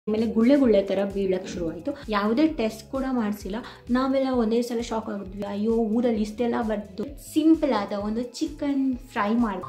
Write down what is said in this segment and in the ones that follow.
ಆಮೇಲೆ ಗುಳ್ಳೆ ಗುಳ್ಳೆ ಥರ ಬೀಳಕ್ಕೆ ಶುರುವಾಯಿತು ಯಾವುದೇ ಟೆಸ್ಟ್ ಕೂಡ ಮಾಡಿಸಿಲ್ಲ ನಾವೆಲ್ಲ ಒಂದೇ ಸಲ ಶಾಕ್ ಆಗಿದ್ವಿ ಅಯ್ಯೋ ಊರಲ್ಲಿ ಇಷ್ಟೆಲ್ಲ ಬರ್ದು ಸಿಂಪಲ್ ಆದ ಒಂದು ಚಿಕನ್ ಫ್ರೈ ಮಾಡಿ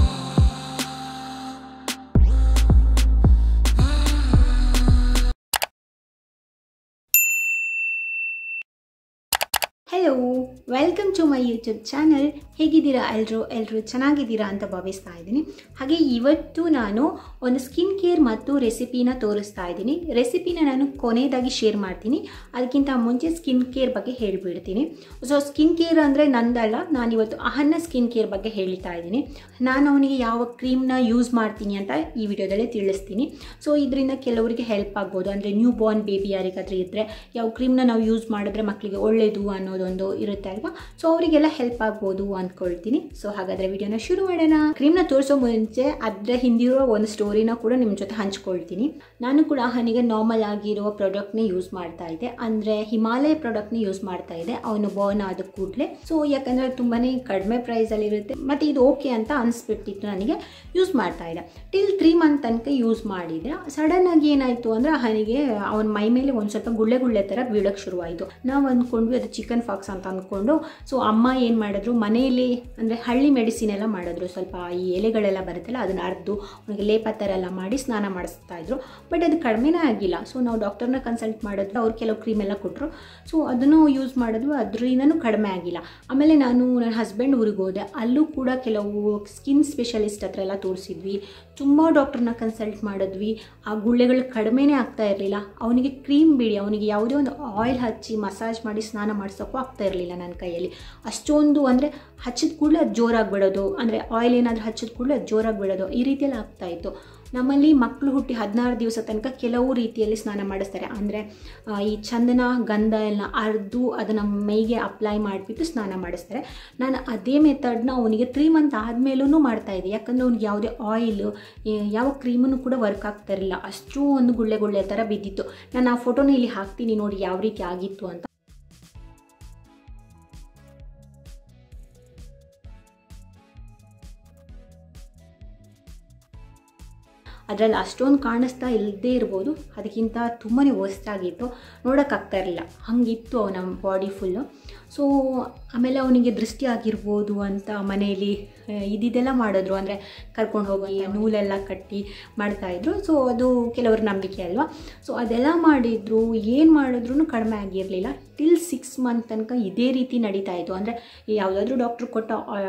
hello welcome to my YouTube channel ಹೇಗಿದ್ದೀರಾ ಎಲ್ಲರೂ ಎಲ್ಲರೂ ಚೆನ್ನಾಗಿದ್ದೀರಾ ಅಂತ ಭಾವಿಸ್ತಾ ಇದ್ದೀನಿ ಹಾಗೆ ಇವತ್ತು ನಾನು ಒಂದು ಸ್ಕಿನ್ ಕೇರ್ ಮತ್ತು ರೆಸಿಪಿನ ತೋರಿಸ್ತಾ ಇದ್ದೀನಿ ರೆಸಿಪಿನ ನಾನು ಕೊನೆಯದಾಗಿ ಶೇರ್ ಮಾಡ್ತೀನಿ ಅದಕ್ಕಿಂತ ಮುಂಚೆ ಸ್ಕಿನ್ ಕೇರ್ ಬಗ್ಗೆ ಹೇಳಿಬಿಡ್ತೀನಿ ಸೊ ಸ್ಕಿನ್ ಕೇರ್ ಅಂದರೆ ನಂದಲ್ಲ ನಾನಿವತ್ತು ಅಹನ್ನ ಸ್ಕಿನ್ ಕೇರ್ ಬಗ್ಗೆ ಹೇಳ್ತಾ ಇದ್ದೀನಿ ನಾನು ಅವನಿಗೆ ಯಾವ ಕ್ರೀಮ್ನ ಯೂಸ್ ಮಾಡ್ತೀನಿ ಅಂತ ಈ ವಿಡಿಯೋದಲ್ಲೇ ತಿಳಿಸ್ತೀನಿ ಸೊ ಇದರಿಂದ ಕೆಲವರಿಗೆ ಹೆಲ್ಪ್ ಆಗ್ಬೋದು ಅಂದರೆ ನ್ಯೂ ಬಾರ್ನ್ ಬೇಬಿ ಯಾರಿಗಾದ್ರೂ ಇದ್ದರೆ ಯಾವ ಕ್ರೀಮ್ನ ನಾವು ಯೂಸ್ ಮಾಡಿದ್ರೆ ಮಕ್ಕಳಿಗೆ ಒಳ್ಳೆಯದು ಅನ್ನೋದೊಂದು ಇರುತ್ತೆ ಅಲ್ವಾ ಸೊ ಅವರಿಗೆಲ್ಲ ಹೆಲ್ಪ್ ಆಗ್ಬೋದು ಅಂದ್ಕೊಳ್ತೀನಿ ಸೊ ಹಾಗಾದರೆ ವಿಡಿಯೋನ ಶುರು ಮಾಡೋಣ ಕ್ರೀಮ್ನ ತೋರಿಸೋ ಮುಂಚೆ ಅದರ ಹಿಂದಿರೋ ಒಂದು ಸ್ಟೋರಿನ ಕೂಡ ನಿಮ್ಮ ಜೊತೆ ಹಂಚ್ಕೊಳ್ತೀನಿ ನಾನು ಕೂಡ ಹನಿಗೆ ನಾರ್ಮಲ್ ಆಗಿರೋ ಪ್ರಾಡಕ್ಟ್ನೇ ಯೂಸ್ ಮಾಡ್ತಾ ಇದ್ದೆ ಅಂದರೆ ಹಿಮಾಲಯ ಪ್ರಾಡಕ್ಟ್ನ ಯೂಸ್ ಮಾಡ್ತಾ ಇದ್ದೆ ಅವನು ಬಾರ್ನ್ ಆದ ಕೂಡಲೇ ಸೊ ಯಾಕಂದರೆ ತುಂಬಾ ಕಡಿಮೆ ಪ್ರೈಸಲ್ಲಿ ಇರುತ್ತೆ ಮತ್ತು ಇದು ಓಕೆ ಅಂತ ಅನಿಸ್ಬಿಟ್ಟಿತ್ತು ನನಗೆ ಯೂಸ್ ಮಾಡ್ತಾ ಇದ್ದೆ ಟಿಲ್ ತ್ರೀ ಮಂತ್ ತನಕ ಯೂಸ್ ಮಾಡಿದೆ ಸಡನ್ ಆಗಿ ಏನಾಯಿತು ಅಂದರೆ ಹನಿಗೆ ಅವನ ಮೈ ಮೇಲೆ ಒಂದು ಸ್ವಲ್ಪ ಗುಳ್ಳೆ ಗುಳ್ಳೆ ಥರ ಬೀಳಕ್ಕೆ ಶುರುವಾಯಿತು ನಾವು ಅಂದ್ಕೊಂಡ್ವಿ ಅದು ಚಿಕನ್ ಫಾಕ್ಸ್ ಅಂತ ಅಂದ್ಕೊಂಡು ಸೊ ಅಮ್ಮ ಏನು ಮಾಡಿದ್ರು ಮನೆಯಲ್ಲಿ ಅಂದರೆ ಹಳ್ಳಿ ಮೆಡಿಸಿನ್ ಎಲ್ಲ ಮಾಡಿದ್ರು ಸ್ವಲ್ಪ ಈ ಎಲೆಗಳೆಲ್ಲ ಬರುತ್ತಲ್ಲ ಅದನ್ನ ಅರ್ದು ಅವನಿಗೆ ಲೇಪ ಥರ ಎಲ್ಲ ಮಾಡಿ ಸ್ನಾನ ಮಾಡಿಸ್ತಾ ಇದ್ರು ಬಟ್ ಅದು ಕಡಿಮೆನೇ ಆಗಿಲ್ಲ ಸೊ ನಾವು ಡಾಕ್ಟರ್ನ ಕನ್ಸಲ್ಟ್ ಮಾಡಿದ್ರು ಅವ್ರು ಕೆಲವು ಕ್ರೀಮ್ ಎಲ್ಲ ಕೊಟ್ಟರು ಸೊ ಅದನ್ನು ಯೂಸ್ ಮಾಡಿದ್ವಿ ಅದರಿಂದನೂ ಕಡಿಮೆ ಆಗಿಲ್ಲ ಆಮೇಲೆ ನಾನು ನನ್ನ ಹಸ್ಬೆಂಡ್ ಊರಿಗೆ ಹೋದೆ ಅಲ್ಲೂ ಕೂಡ ಕೆಲವು ಸ್ಕಿನ್ ಸ್ಪೆಷಲಿಸ್ಟ್ ಹತ್ರ ಎಲ್ಲ ತೋರಿಸಿದ್ವಿ ತುಂಬ ಡಾಕ್ಟರ್ನ ಕನ್ಸಲ್ಟ್ ಮಾಡಿದ್ವಿ ಆ ಗುಳ್ಳೆಗಳು ಕಡಿಮೆನೇ ಆಗ್ತಾ ಇರಲಿಲ್ಲ ಅವನಿಗೆ ಕ್ರೀಮ್ ಬಿಡಿ ಅವನಿಗೆ ಯಾವುದೇ ಒಂದು ಆಯಿಲ್ ಹಚ್ಚಿ ಮಸಾಜ್ ಮಾಡಿ ಸ್ನಾನ ಮಾಡಿಸೋಕ್ಕೂ ಆಗ್ತಾ ಇರಲಿಲ್ಲ ನನ್ನ ಕೈಯಲ್ಲಿ ಅಷ್ಟೊಂದು ಅಂದರೆ ಹಚ್ಚಿದ ಕೂಡಲೇ ಅದು ಜೋರಾಗಿ ಬಿಡೋದು ಅಂದರೆ ಆಯಿಲ್ ಏನಾದರೂ ಹಚ್ಚಿದ ಕೂಡಲೇ ಅದು ಜೋರಾಗಿ ಬಿಡೋದು ಈ ರೀತಿಯಲ್ಲಿ ಆಗ್ತಾಯಿತ್ತು ನಮ್ಮಲ್ಲಿ ಮಕ್ಕಳು ಹುಟ್ಟಿ ಹದಿನಾರು ದಿವಸ ತನಕ ಕೆಲವು ರೀತಿಯಲ್ಲಿ ಸ್ನಾನ ಮಾಡಿಸ್ತಾರೆ ಅಂದರೆ ಈ ಚಂದನ ಗಂಧ ಎಲ್ಲ ಅರ್ದು ಅದನ್ನು ಮೈಗೆ ಅಪ್ಲೈ ಮಾಡಿಬಿಟ್ಟು ಸ್ನಾನ ಮಾಡಿಸ್ತಾರೆ ನಾನು ಅದೇ ಮೆಥಡ್ನ ಅವನಿಗೆ ತ್ರೀ ಮಂತ್ ಆದಮೇಲೂ ಮಾಡ್ತಾಯಿದ್ದೆ ಯಾಕಂದರೆ ಅವ್ನಿಗೆ ಯಾವುದೇ ಆಯಿಲು ಯಾವ ಕ್ರೀಮನ್ನು ಕೂಡ ವರ್ಕ್ ಆಗ್ತಾ ಇರಲಿಲ್ಲ ಅಷ್ಟು ಒಂದು ಗುಳ್ಳೆ ಗುಳ್ಳೆ ಥರ ಬಿದ್ದಿತ್ತು ನಾನು ಆ ಫೋಟೋನ ಇಲ್ಲಿ ಹಾಕ್ತೀನಿ ನೋಡಿ ಯಾವ ರೀತಿ ಆಗಿತ್ತು ಅಂತ ಅದರಲ್ಲಿ ಅಷ್ಟೊಂದು ಕಾಣಿಸ್ತಾ ಇಲ್ಲದೇ ಇರ್ಬೋದು ಅದಕ್ಕಿಂತ ತುಂಬಾ ಆಗಿತ್ತು ನೋಡೋಕ್ಕಾಗ್ತಾ ಇರಲಿಲ್ಲ ಹಾಗಿತ್ತು ಅವನ ಬಾಡಿ ಫುಲ್ಲು ಸೊ ಆಮೇಲೆ ಅವನಿಗೆ ದೃಷ್ಟಿ ಆಗಿರ್ಬೋದು ಅಂತ ಮನೆಯಲ್ಲಿ ಇದಿದೆಲ್ಲ ಮಾಡಿದ್ರು ಅಂದರೆ ಕರ್ಕೊಂಡು ಹೋಗಿ ನೂಲೆಲ್ಲ ಕಟ್ಟಿ ಮಾಡ್ತಾಯಿದ್ರು ಸೊ ಅದು ಕೆಲವ್ರ ನಂಬಿಕೆ ಅಲ್ವಾ ಸೊ ಅದೆಲ್ಲ ಮಾಡಿದ್ರು ಏನು ಮಾಡಿದ್ರೂ ಕಡಿಮೆ ಆಗಿರಲಿಲ್ಲ ಟಿಲ್ ಸಿಕ್ಸ್ ಮಂತ್ ತನಕ ಇದೇ ರೀತಿ ನಡೀತಾ ಇತ್ತು ಅಂದರೆ ಯಾವುದಾದ್ರೂ ಡಾಕ್ಟ್ರು ಕೊಟ್ಟ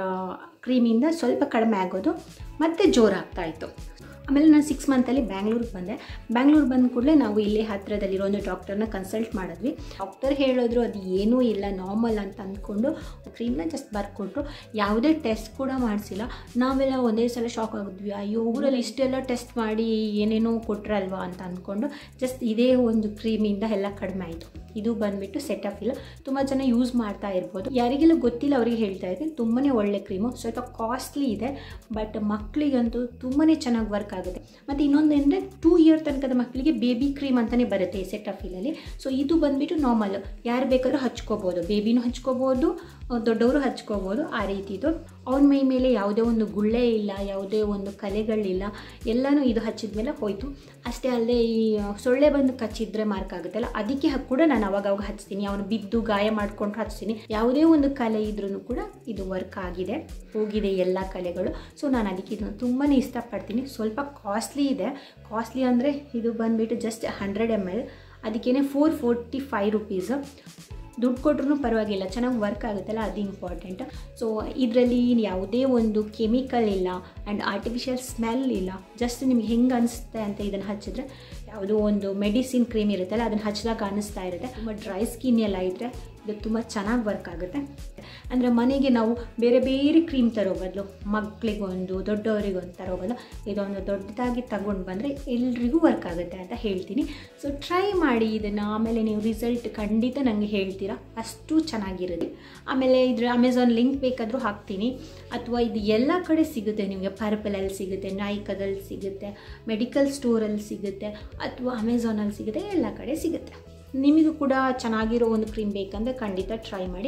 ಕ್ರೀಮಿಂದ ಸ್ವಲ್ಪ ಕಡಿಮೆ ಆಗೋದು ಮತ್ತು ಜೋರಾಗ್ತಾಯಿತ್ತು ಆಮೇಲೆ ನಾನು ಸಿಕ್ಸ್ ಮಂತಲ್ಲಿ ಬ್ಯಾಂಗ್ಳೂರಿಗೆ ಬಂದೆ ಬ್ಯಾಂಗ್ಳೂರು ಬಂದ ಕೂಡಲೇ ನಾವು ಇಲ್ಲೇ ಹತ್ತಿರದಲ್ಲಿರೋ ಒಂದು ಡಾಕ್ಟರ್ನ ಕನ್ಸಲ್ಟ್ ಮಾಡಿದ್ವಿ ಡಾಕ್ಟರ್ ಹೇಳಿದ್ರು ಅದು ಏನೂ ಇಲ್ಲ ನಾರ್ಮಲ್ ಅಂತ ಅಂದ್ಕೊಂಡು ಕ್ರೀಮ್ನ ಜಸ್ಟ್ ಬರ್ಕೊಟ್ರು ಯಾವುದೇ ಟೆಸ್ಟ್ ಕೂಡ ಮಾಡಿಸಿಲ್ಲ ನಾವೆಲ್ಲ ಒಂದೇ ಸಲ ಶಾಕ್ ಆಗಿದ್ವಿ ಅಯ್ಯೋ ಊರಲ್ಲಿ ಇಷ್ಟೆಲ್ಲ ಟೆಸ್ಟ್ ಮಾಡಿ ಏನೇನೋ ಕೊಟ್ರಲ್ವಾ ಅಂತ ಅಂದ್ಕೊಂಡು ಜಸ್ಟ್ ಇದೇ ಒಂದು ಕ್ರೀಮಿಂದ ಎಲ್ಲ ಕಡಿಮೆ ಆಯಿತು ಇದು ಬಂದುಬಿಟ್ಟು ಸೆಟಫಿಲ್ ತುಂಬ ಜನ ಯೂಸ್ ಮಾಡ್ತಾ ಇರ್ಬೋದು ಯಾರಿಗೆಲ್ಲ ಗೊತ್ತಿಲ್ಲ ಅವರಿಗೆ ಹೇಳ್ತಾ ಇದ್ದೀನಿ ತುಂಬಾ ಒಳ್ಳೆ ಕ್ರೀಮು ಸ್ವಲ್ಪ ಕಾಸ್ಟ್ಲಿ ಇದೆ ಬಟ್ ಮಕ್ಕಳಿಗಂತೂ ತುಂಬಾ ಚೆನ್ನಾಗಿ ವರ್ಕ್ ಆಗುತ್ತೆ ಮತ್ತು ಇನ್ನೊಂದು ಅಂದರೆ ಟೂ ಇಯರ್ ತನಕದ ಮಕ್ಕಳಿಗೆ ಬೇಬಿ ಕ್ರೀಮ್ ಅಂತಲೇ ಬರುತ್ತೆ ಈ ಸೆಟಫಿಲಲ್ಲಿ ಸೊ ಇದು ಬಂದುಬಿಟ್ಟು ನಾರ್ಮಲ್ ಯಾರು ಬೇಕಾದ್ರೂ ಹಚ್ಕೋಬೋದು ಬೇಬಿನೂ ಹಚ್ಕೋಬೋದು ದೊಡ್ಡವರು ಹಚ್ಕೋಬೋದು ಆ ರೀತಿದು ಅವನ ಮೈ ಮೇಲೆ ಯಾವುದೇ ಒಂದು ಗುಳ್ಳೆ ಇಲ್ಲ ಯಾವುದೇ ಒಂದು ಕಲೆಗಳಿಲ್ಲ ಎಲ್ಲನೂ ಇದು ಹಚ್ಚಿದ ಮೇಲೆ ಹೋಯಿತು ಅಷ್ಟೇ ಅಲ್ಲದೆ ಈ ಸೊಳ್ಳೆ ಬಂದು ಕಚ್ಚಿದ್ರೆ ಮಾರ್ಕ್ ಆಗುತ್ತಲ್ಲ ಅದಕ್ಕೆ ಕೂಡ ನಾನು ಅವಾಗವಾಗ ಹಚ್ತೀನಿ ಅವನು ಬಿದ್ದು ಗಾಯ ಮಾಡ್ಕೊಂಡು ಹಚ್ತೀನಿ ಯಾವುದೇ ಒಂದು ಕಲೆ ಇದ್ರೂ ಕೂಡ ಇದು ವರ್ಕ್ ಆಗಿದೆ ಹೋಗಿದೆ ಎಲ್ಲ ಕಲೆಗಳು ಸೊ ನಾನು ಅದಕ್ಕೆ ಇದನ್ನು ತುಂಬಾ ಇಷ್ಟಪಡ್ತೀನಿ ಸ್ವಲ್ಪ ಕಾಸ್ಟ್ಲಿ ಇದೆ ಕಾಸ್ಟ್ಲಿ ಅಂದರೆ ಇದು ಬಂದುಬಿಟ್ಟು ಜಸ್ಟ್ ಹಂಡ್ರೆಡ್ ಎಮ್ ಎಲ್ ಅದಕ್ಕೇ ಫೋರ್ ಫೋರ್ಟಿ ಫೈವ್ ರುಪೀಸು ದುಡ್ಡು ಕೊಟ್ರೂ ಪರವಾಗಿಲ್ಲ ಚೆನ್ನಾಗಿ ವರ್ಕ್ ಆಗುತ್ತಲ್ಲ ಅದು ಇಂಪಾರ್ಟೆಂಟ್ ಸೊ ಇದರಲ್ಲಿ ಯಾವುದೇ ಒಂದು ಕೆಮಿಕಲ್ ಇಲ್ಲ ಆ್ಯಂಡ್ ಆರ್ಟಿಫಿಷಿಯಲ್ ಸ್ಮೆಲ್ ಇಲ್ಲ ಜಸ್ಟ್ ನಿಮ್ಗೆ ಹೆಂಗೆ ಅನಿಸುತ್ತೆ ಅಂತ ಇದನ್ನು ಹಚ್ಚಿದ್ರೆ ಯಾವುದೋ ಒಂದು ಮೆಡಿಸಿನ್ ಕ್ರೀಮ್ ಇರುತ್ತಲ್ಲ ಅದನ್ನು ಹಚ್ಚಿದಾಗ ಅನಿಸ್ತಾ ಇರುತ್ತೆ ತುಂಬ ಡ್ರೈ ಸ್ಕಿನ್ ಎಲ್ಲ ಇದ್ದರೆ ಇದು ತುಂಬ ಚೆನ್ನಾಗಿ ವರ್ಕ್ ಆಗುತ್ತೆ ಅಂದರೆ ಮನೆಗೆ ನಾವು ಬೇರೆ ಬೇರೆ ಕ್ರೀಮ್ ತರೋ ಬದಲು ಮಕ್ಕಳಿಗೊಂದು ದೊಡ್ಡವರಿಗೊಂದು ತರೋ ಬದಲು ಇದೊಂದು ದೊಡ್ಡದಾಗಿ ತಗೊಂಡು ಬಂದರೆ ಎಲ್ರಿಗೂ ವರ್ಕ್ ಆಗುತ್ತೆ ಅಂತ ಹೇಳ್ತೀನಿ ಸೊ ಟ್ರೈ ಮಾಡಿ ಇದನ್ನು ಆಮೇಲೆ ನೀವು ರಿಸಲ್ಟ್ ಖಂಡಿತ ನನಗೆ ಹೇಳ್ತೀರಾ ಅಷ್ಟು ಚೆನ್ನಾಗಿರುತ್ತೆ ಆಮೇಲೆ ಇದ್ರ ಅಮೆಝಾನ್ ಲಿಂಕ್ ಬೇಕಾದರೂ ಹಾಕ್ತೀನಿ ಅಥವಾ ಇದು ಎಲ್ಲ ಕಡೆ ಸಿಗುತ್ತೆ ನಿಮಗೆ ಪರ್ಪಲಲ್ಲಿ ಸಿಗುತ್ತೆ ನಾಯ್ಕದಲ್ಲಿ ಸಿಗುತ್ತೆ ಮೆಡಿಕಲ್ ಸ್ಟೋರಲ್ಲಿ ಸಿಗುತ್ತೆ ಅಥವಾ ಅಮೆಝಾನಲ್ಲಿ ಸಿಗುತ್ತೆ ಎಲ್ಲ ಕಡೆ ಸಿಗುತ್ತೆ ನಿಮಗೂ ಕೂಡ ಚೆನ್ನಾಗಿರೋ ಒಂದು ಕ್ರೀಮ್ ಬೇಕಂದರೆ ಖಂಡಿತ ಟ್ರೈ ಮಾಡಿ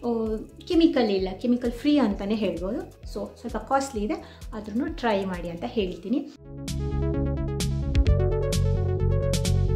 ಕೆಮಿಕಲ್ ಇಲ್ಲ ಕೆಮಿಕಲ್ ಫ್ರೀ ಅಂತಲೇ ಹೇಳ್ಬೋದು ಸೊ ಸ್ವಲ್ಪ ಕಾಸ್ಟ್ಲಿ ಇದೆ ಆದ್ರೂ ಟ್ರೈ ಮಾಡಿ ಅಂತ ಹೇಳ್ತೀನಿ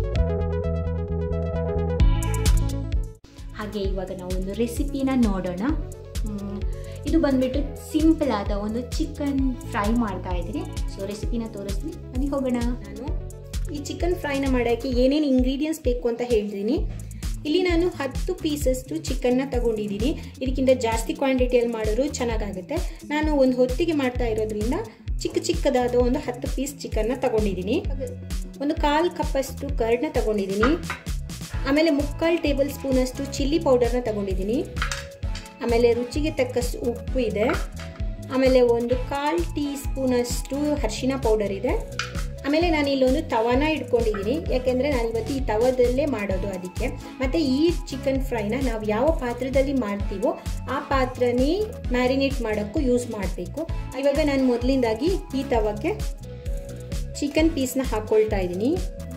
ಹಾಗೆ ಇವಾಗ ನಾವು ಒಂದು ರೆಸಿಪಿನ ನೋಡೋಣ ಮ್, ಇದು ಬಂದ್ಬಿಟ್ಟು ಸಿಂಪಲ್ ಆದ ಒಂದು ಚಿಕನ್ ಫ್ರೈ ಮಾಡ್ತಾ ಇದ್ದೀನಿ ಸೊ ರೆಸಿಪಿನ ತೋರಿಸ್ತೀನಿ ಬನ್ನಿ ಹೋಗೋಣ ನಾನು ಈ ಚಿಕನ್ ಫ್ರೈನ ಮಾಡೋಕ್ಕೆ ಏನೇನು ಇಂಗ್ರೀಡಿಯೆಂಟ್ಸ್ ಬೇಕು ಅಂತ ಹೇಳ್ತೀನಿ ಇಲ್ಲಿ ನಾನು ಹತ್ತು ಪೀಸಸ್ಟು ಚಿಕನ್ನ ತಗೊಂಡಿದ್ದೀನಿ ಇದಕ್ಕಿಂತ ಜಾಸ್ತಿ ಕ್ವಾಂಟಿಟಿಯಲ್ಲಿ ಮಾಡಿದ್ರು ಚೆನ್ನಾಗಾಗುತ್ತೆ ನಾನು ಒಂದು ಹೊತ್ತಿಗೆ ಮಾಡ್ತಾ ಇರೋದ್ರಿಂದ ಚಿಕ್ಕ ಚಿಕ್ಕದಾದ ಒಂದು ಹತ್ತು ಪೀಸ್ ಚಿಕನ್ನ ತಗೊಂಡಿದ್ದೀನಿ ಒಂದು ಕಾಲು ಕಪ್ಪಷ್ಟು ಕರ್ಡ್ನ ತಗೊಂಡಿದ್ದೀನಿ ಆಮೇಲೆ ಮುಕ್ಕಾಲು ಟೇಬಲ್ ಸ್ಪೂನಷ್ಟು ಚಿಲ್ಲಿ ಪೌಡರ್ನ ತಗೊಂಡಿದ್ದೀನಿ ಆಮೇಲೆ ರುಚಿಗೆ ತಕ್ಕಷ್ಟು ಉಪ್ಪು ಇದೆ ಆಮೇಲೆ ಒಂದು ಕಾಲು ಟೀ ಸ್ಪೂನಷ್ಟು ಅರಿಶಿನ ಪೌಡರ್ ಇದೆ ಆಮೇಲೆ ನಾನು ಇಲ್ಲೊಂದು ತವಾನ ಇಟ್ಕೊಂಡಿದ್ದೀನಿ ಯಾಕೆಂದರೆ ನಾನು ಇವತ್ತು ಈ ತವದಲ್ಲೇ ಮಾಡೋದು ಅದಕ್ಕೆ ಮತ್ತು ಈ ಚಿಕನ್ ಫ್ರೈನ ನಾವು ಯಾವ ಪಾತ್ರದಲ್ಲಿ ಮಾಡ್ತೀವೋ ಆ ಪಾತ್ರನೇ ಮ್ಯಾರಿನೇಟ್ ಮಾಡೋಕ್ಕೂ ಯೂಸ್ ಮಾಡಬೇಕು ಇವಾಗ ನಾನು ಮೊದಲಿಂದಾಗಿ ಈ ತವಕ್ಕೆ ಚಿಕನ್ ಪೀಸ್ನ ಹಾಕ್ಕೊಳ್ತಾ ಇದ್ದೀನಿ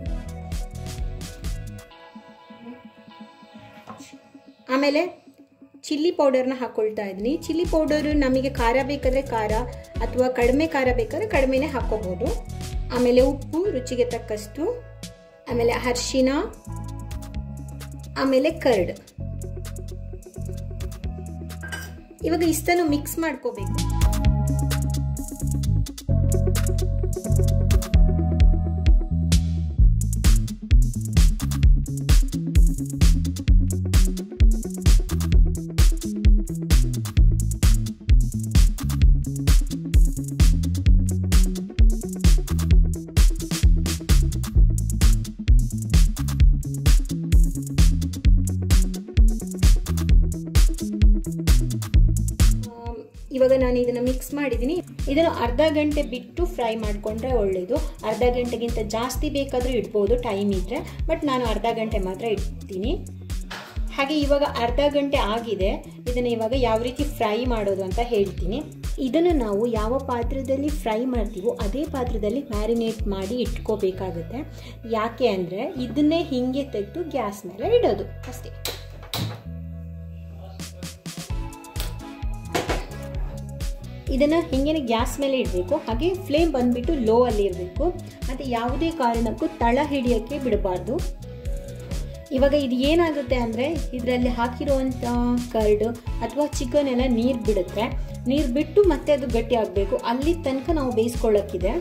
ಆಮೇಲೆ ಚಿಲ್ಲಿ ಪೌಡರ್ನ ಹಾಕ್ಕೊಳ್ತಾ ಇದ್ದೀನಿ ಚಿಲ್ಲಿ ಪೌಡರು ನಮಗೆ ಖಾರ ಬೇಕಾದರೆ ಖಾರ ಅಥವಾ ಕಡಿಮೆ ಖಾರ ಬೇಕಾದರೆ ಕಡಿಮೆನೇ ಹಾಕ್ಕೋಬೋದು ಆಮೇಲೆ ಉಪ್ಪು ರುಚಿಗೆ ತಕ್ಕಷ್ಟು ಆಮೇಲೆ ಅರಿಶಿನ ಆಮೇಲೆ ಕರ್ಡ್ ಇವಾಗ ಇಷ್ಟನ್ನು ಮಿಕ್ಸ್ ಮಾಡ್ಕೋಬೇಕು ಇವಾಗ ನಾನು ಇದನ್ನು ಮಿಕ್ಸ್ ಮಾಡಿದ್ದೀನಿ ಇದನ್ನು ಅರ್ಧ ಗಂಟೆ ಬಿಟ್ಟು ಫ್ರೈ ಮಾಡಿಕೊಂಡ್ರೆ ಒಳ್ಳೆಯದು ಅರ್ಧ ಗಂಟೆಗಿಂತ ಜಾಸ್ತಿ ಬೇಕಾದರೂ ಇಡ್ಬೋದು ಟೈಮ್ ಇದ್ದರೆ ಬಟ್ ನಾನು ಅರ್ಧ ಗಂಟೆ ಮಾತ್ರ ಇಡ್ತೀನಿ ಹಾಗೆ ಇವಾಗ ಅರ್ಧ ಗಂಟೆ ಆಗಿದೆ ಇದನ್ನು ಇವಾಗ ಯಾವ ರೀತಿ ಫ್ರೈ ಮಾಡೋದು ಅಂತ ಹೇಳ್ತೀನಿ ಇದನ್ನು ನಾವು ಯಾವ ಪಾತ್ರದಲ್ಲಿ ಫ್ರೈ ಮಾಡ್ತೀವೋ ಅದೇ ಪಾತ್ರದಲ್ಲಿ ಮ್ಯಾರಿನೇಟ್ ಮಾಡಿ ಇಟ್ಕೋಬೇಕಾಗುತ್ತೆ ಯಾಕೆ ಅಂದರೆ ಇದನ್ನೇ ಹೀಗೆ ತೆಗೆದು ಗ್ಯಾಸ್ ಮೇಲೆ ಇಡೋದು ಅಷ್ಟೇ ಇದನ್ನು ಹಿಂಗೇನೆ ಗ್ಯಾಸ್ ಮೇಲೆ ಇಡಬೇಕು ಹಾಗೆ ಫ್ಲೇಮ್ ಬಂದುಬಿಟ್ಟು ಲೋ ಅಲ್ಲಿ ಇರಬೇಕು ಮತ್ತು ಯಾವುದೇ ಕಾರಣಕ್ಕೂ ತಳ ಹಿಡಿಯೋಕ್ಕೆ ಬಿಡಬಾರ್ದು ಇವಾಗ ಇದು ಏನಾಗುತ್ತೆ ಅಂದರೆ ಇದರಲ್ಲಿ ಹಾಕಿರುವಂಥ ಕರ್ಡ್ ಅಥವಾ ಚಿಕನ್ ಎಲ್ಲ ನೀರು ಬಿಡುತ್ತೆ ನೀರು ಬಿಟ್ಟು ಮತ್ತೆ ಅದು ಗಟ್ಟಿ ಆಗಬೇಕು ಅಲ್ಲಿ ತನಕ ನಾವು ಬೇಯಿಸ್ಕೊಳ್ಳೋಕ್ಕಿದೆ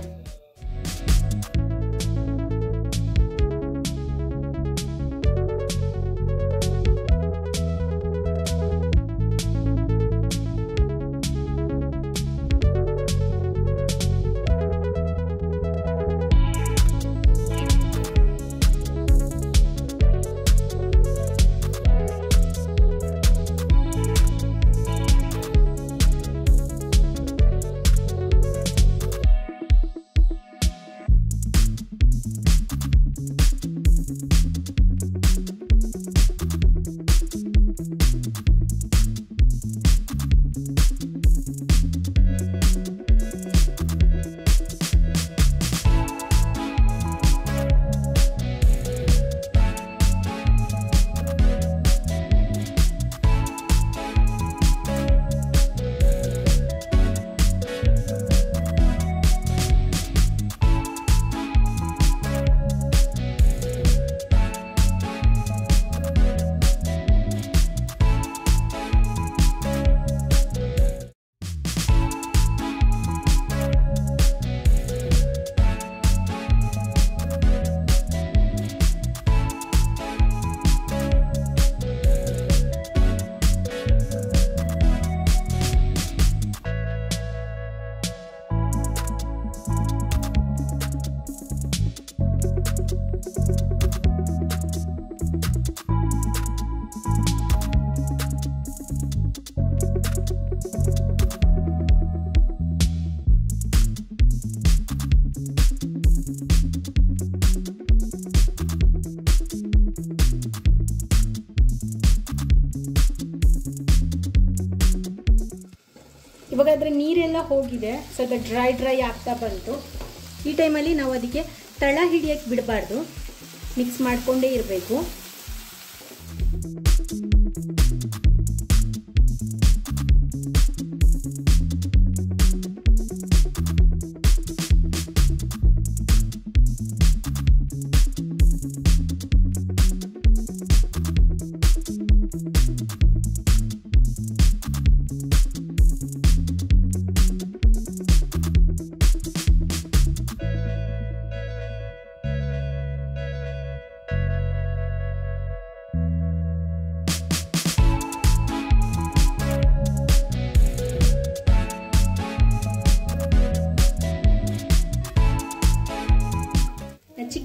ಇವಾಗ ಅದರ ನೀರೆಲ್ಲ ಹೋಗಿದೆ ಸ್ವಲ್ಪ ಡ್ರೈ ಡ್ರೈ ಆಗ್ತಾ ಬಂತು ಈ ಟೈಮಲ್ಲಿ ನಾವು ಅದಕ್ಕೆ ತಳ ಹಿಡಿಯೋಕ್ಕೆ ಬಿಡಬಾರ್ದು ಮಿಕ್ಸ್ ಮಾಡಿಕೊಂಡೇ ಇರಬೇಕು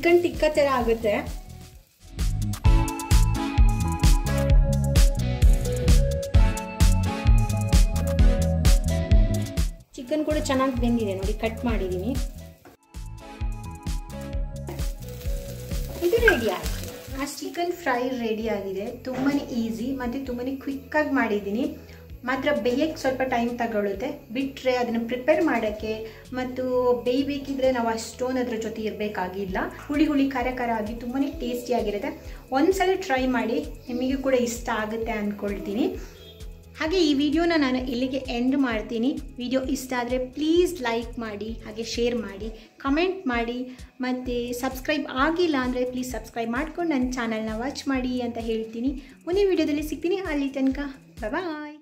ಚಿಕನ್ ಟಿಕ್ಕ ಥರ ಆಗುತ್ತೆ ಚಿಕನ್ ಕೂಡ ಚೆನ್ನಾಗಿ ಬೆಂದಿದೆ ನೋಡಿ ಕಟ್ ಮಾಡಿದ್ದೀನಿ ಇದು ರೆಡಿ ಆಯಿತು ಆ ಚಿಕನ್ ಫ್ರೈ ರೆಡಿ ಆಗಿದೆ ತುಂಬಾ ಈಸಿ ಮತ್ತು ತುಂಬಾ ಕ್ವಿಕ್ಕಾಗಿ ಮಾಡಿದ್ದೀನಿ ಮಾತ್ರ ಬೇಯಕ್ಕೆ ಸ್ವಲ್ಪ ಟೈಮ್ ತಗೊಳ್ಳುತ್ತೆ ಬಿಟ್ಟರೆ ಅದನ್ನು ಪ್ರಿಪೇರ್ ಮಾಡೋಕ್ಕೆ ಮತ್ತು ಬೇಯಬೇಕಿದ್ರೆ ನಾವು ಅಷ್ಟೊಂದು ಅದ್ರ ಜೊತೆ ಇರಬೇಕಾಗಿಲ್ಲ ಹುಳಿ ಹುಳಿ ಖಾರ ಖಾರ ಆಗಿ ತುಂಬಾ ಟೇಸ್ಟಿಯಾಗಿರುತ್ತೆ ಒಂದ್ಸಲ ಟ್ರೈ ಮಾಡಿ ನಿಮಗೆ ಕೂಡ ಇಷ್ಟ ಆಗುತ್ತೆ ಅಂದ್ಕೊಳ್ತೀನಿ ಹಾಗೆ ಈ ವಿಡಿಯೋನ ನಾನು ಇಲ್ಲಿಗೆ ಎಂಡ್ ಮಾಡ್ತೀನಿ ವಿಡಿಯೋ ಇಷ್ಟ ಆದರೆ ಪ್ಲೀಸ್ ಲೈಕ್ ಮಾಡಿ ಹಾಗೆ ಶೇರ್ ಮಾಡಿ ಕಮೆಂಟ್ ಮಾಡಿ ಮತ್ತು ಸಬ್ಸ್ಕ್ರೈಬ್ ಆಗಿಲ್ಲ ಅಂದರೆ ಪ್ಲೀಸ್ ಸಬ್ಸ್ಕ್ರೈಬ್ ಮಾಡ್ಕೊಂಡು ನನ್ನ ಚಾನಲ್ನ ವಾಚ್ ಮಾಡಿ ಅಂತ ಹೇಳ್ತೀನಿ ಮುಂದಿನ ವಿಡಿಯೋದಲ್ಲಿ ಸಿಗ್ತೀನಿ ಅಲ್ಲಿ ತನಕ ಬಾಯ್